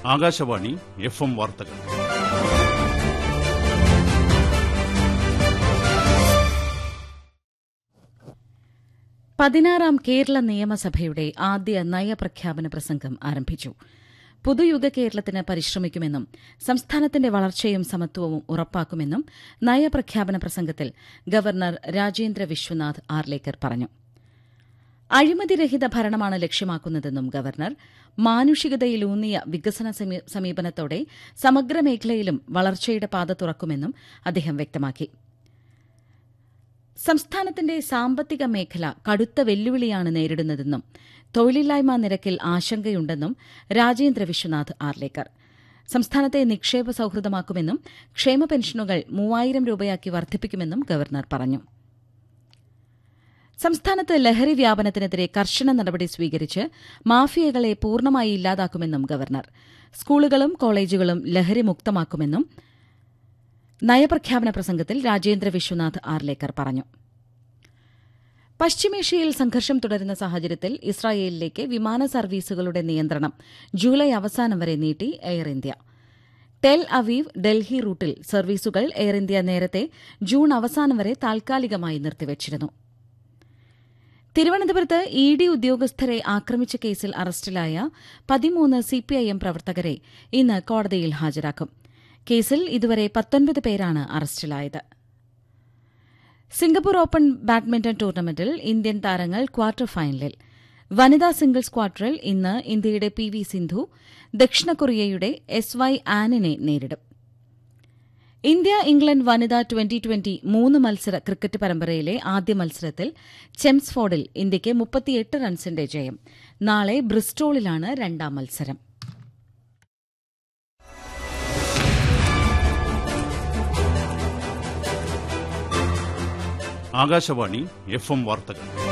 Akashvani F M വാർത്തകൾ പതിനാറാം കേരള നിയമസഭയുടെ ആദ്യ നയപ്രഖ്യാപന പ്രസംഗം ആരംഭിച്ചു പുതുയുഗ കേരളത്തിന് പരിശ്രമിക്കുമെന്നും സംസ്ഥാനത്തിന്റെ വളർച്ചയും സമത്വവും ഉറപ്പാക്കുമെന്നും നയപ്രഖ്യാപന പ്രസംഗത്തിൽ ഗവർണർ രാജേന്ദ്ര വിശ്വനാഥ് ആർലേക്കർ പറഞ്ഞു അഴിമതിരഹിത ഭരണമാണ് ലക്ഷ്യമാക്കുന്നതെന്നും ഗവർണർ മാനുഷികതയിലൂന്നിയ വികസന സമീ- സമീപനത്തോടെ സമഗ്ര മേഖലയിലും വളർച്ചയുടെ പാത തുറക്കുമെന്നും അദ്ദേഹം വ്യക്തമാക്കി സംസ്ഥാനത്തിന്റെ സാമ്പത്തിക മേഖല കടുത്ത വെല്ലുവിളിയാണ് നേരിടുന്നതെന്നും തൊഴിലില്ലായ്മ നിരക്കിൽ ആശങ്കയുണ്ടെന്നും രാജേന്ദ്ര വിശ്വനാഥ് ആർലേക്കർ സംസ്ഥാനത്തെ നിക്ഷേപ സൌഹൃദമാക്കുമെന്നും ക്ഷേമ പെൻഷനുകൾ മൂവായിരം രൂപയാക്കി വർദ്ധിപ്പിക്കുമെന്നും ഗവർണർ പറഞ്ഞു സംസ്ഥാനത്ത് ലഹരി വ്യാപനത്തിനെതിരെ കർശന നടപടി സ്വീകരിച്ച് മാഫിയകളെ പൂർണ്ണമായി ഇല്ലാതാക്കുമെന്നും ഗവർണർ സ്കൂളുകളും കോളേജുകളും ലഹരി മുക്തമാക്കുമെന്നും നയപ്രഖ്യാപന പ്രസംഗത്തിൽ രാജേന്ദ്ര വിശ്വനാഥ് ആർലേക്കർ പറഞ്ഞു പശ്ചിമേഷ്യയിൽ സംഘർഷം തുടരുന്ന സാഹചര്യത്തിൽ ഇസ്രായേലിലേക്ക് വിമാന സർവീസുകളുടെ നിയന്ത്രണം ജൂലൈ അവസാനം വരെ നീട്ടി Air India Tel Aviv Delhi റൂട്ടിൽ സർവീസുകൾ എയർ ഇന്ത്യ നേരത്തെ ജൂൺ അവസാനം വരെ താൽക്കാലികമായി നിർത്തിവച്ചിരുന്നു തിരുവനന്തപുരത്ത് ഇ ഡി ഉദ്യോഗസ്ഥരെ ആക്രമിച്ച കേസിൽ അറസ്റ്റിലായ പതിമൂന്ന് സിപിഐഎം പ്രവർത്തകരെ ഇന്ന് കോടതിയിൽ ഹാജരാക്കും കേസിൽ ഇതുവരെ പത്തൊൻപത് പേരാണ് അറസ്റ്റിലായത് സിംഗപ്പൂർ ഓപ്പൺ ബാഡ്മിന്റൺ ടൂർണമെന്റിൽ ഇന്ത്യൻ താരങ്ങൾ ക്വാർട്ടർ ഫൈനലിൽ വനിതാ സിംഗിൾസ് ക്വാർട്ടറിൽ ഇന്ന് ഇന്ത്യയുടെ പി വി സിന്ധു ദക്ഷിണ കൊറിയയുടെ എസ് വൈ ആനിനെ നേരിടും ഇന്ത്യ ഇംഗ്ലണ്ട് വനിതാ ട്വന്റി ട്വന്റി മൂന്ന് മത്സര ക്രിക്കറ്റ് പരമ്പരയിലെ ആദ്യ മത്സരത്തിൽ ചെംസ്ഫോർഡിൽ ഇന്ത്യയ്ക്ക് മുപ്പത്തിയെട്ട് റൺസിന്റെ ജയം നാളെ ബ്രിസ്റ്റോളിലാണ് രണ്ടാം മത്സരം ആകാശവാണി എഫ് എം വാർത്തകൾ